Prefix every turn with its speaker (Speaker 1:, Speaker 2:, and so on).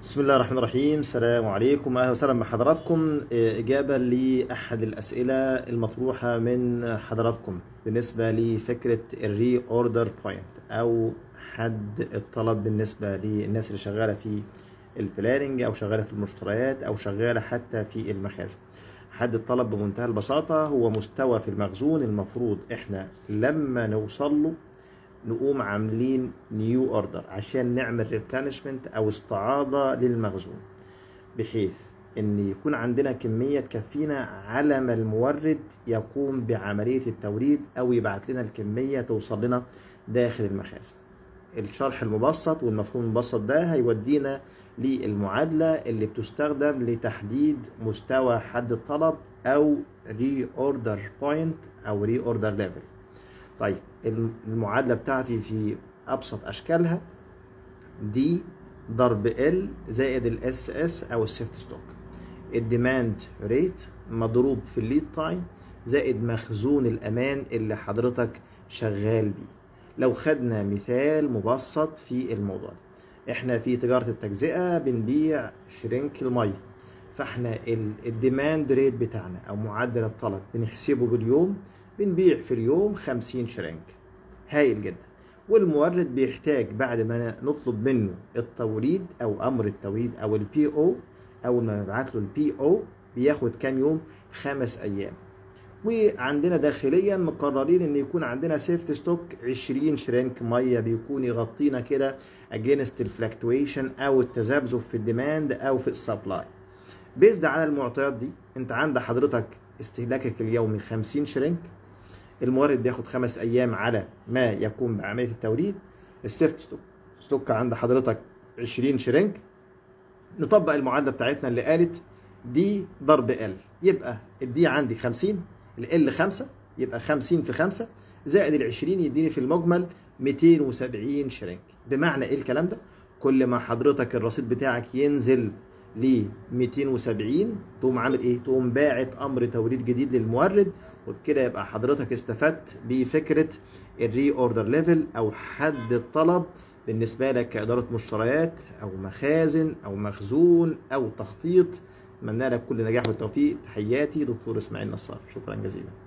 Speaker 1: بسم الله الرحمن الرحيم السلام عليكم اهلا وسهلا بحضراتكم اجابه لاحد الاسئله المطروحه من حضراتكم بالنسبه لفكره الري اوردر بوينت او حد الطلب بالنسبه للناس اللي شغاله في البلاننج او شغاله في المشتريات او شغاله حتى في المخازن حد الطلب بمنتهى البساطه هو مستوى في المخزون المفروض احنا لما نوصل له نقوم عاملين نيو اوردر عشان نعمل ريبلانشمنت او استعاضه للمخزون بحيث ان يكون عندنا كميه تكفينا على ما المورد يقوم بعمليه التوريد او يبعت لنا الكميه توصل لنا داخل المخازن الشرح المبسط والمفهوم المبسط ده هيودينا للمعادله اللي بتستخدم لتحديد مستوى حد الطلب او ري اوردر بوينت او ري اوردر ليفل طيب المعادلة بتاعتي في أبسط أشكالها دي ضرب ال زائد الاس اس أو السيفت ستوك الديماند ريت مضروب في الليد تايم زائد مخزون الأمان اللي حضرتك شغال بيه لو خدنا مثال مبسط في الموضوع ده احنا في تجارة التجزئة بنبيع شرينك المية فاحنا الديماند ريت بتاعنا او معدل الطلب بنحسبه باليوم بنبيع في اليوم 50 شرنك هايل جدا والمورد بيحتاج بعد ما نطلب منه التوريد او امر التوريد او البي او اول ما نبعت له البي او بياخد كام يوم خمس ايام وعندنا داخليا مقررين ان يكون عندنا سيفت ستوك 20 شرنك ميه بيكون يغطينا كده اجينست الفلكتويشن او التذبذب في الديماند او في السبلاي بيزد على المعطيات دي انت عند حضرتك استهلاكك اليومي 50 شرنك المورد بياخد خمس ايام على ما يقوم بعمليه التوريد السيفت ستوك ستوك عند حضرتك 20 شرنك نطبق المعادله بتاعتنا اللي قالت دي ضرب ال يبقى الدي عندي 50 ال 5 يبقى 50 في 5 زائد ال 20 يديني في المجمل 270 شرنك بمعنى ايه الكلام ده كل ما حضرتك الرصيد بتاعك ينزل ل 270 تقوم عامل ايه؟ تقوم باعت امر توريد جديد للمورد وبكده يبقى حضرتك استفدت بفكره الري اوردر ليفل او حد الطلب بالنسبه لك كاداره مشتريات او مخازن او مخزون او تخطيط اتمنى لك كل نجاح والتوفيق تحياتي دكتور اسماعيل نصار شكرا جزيلا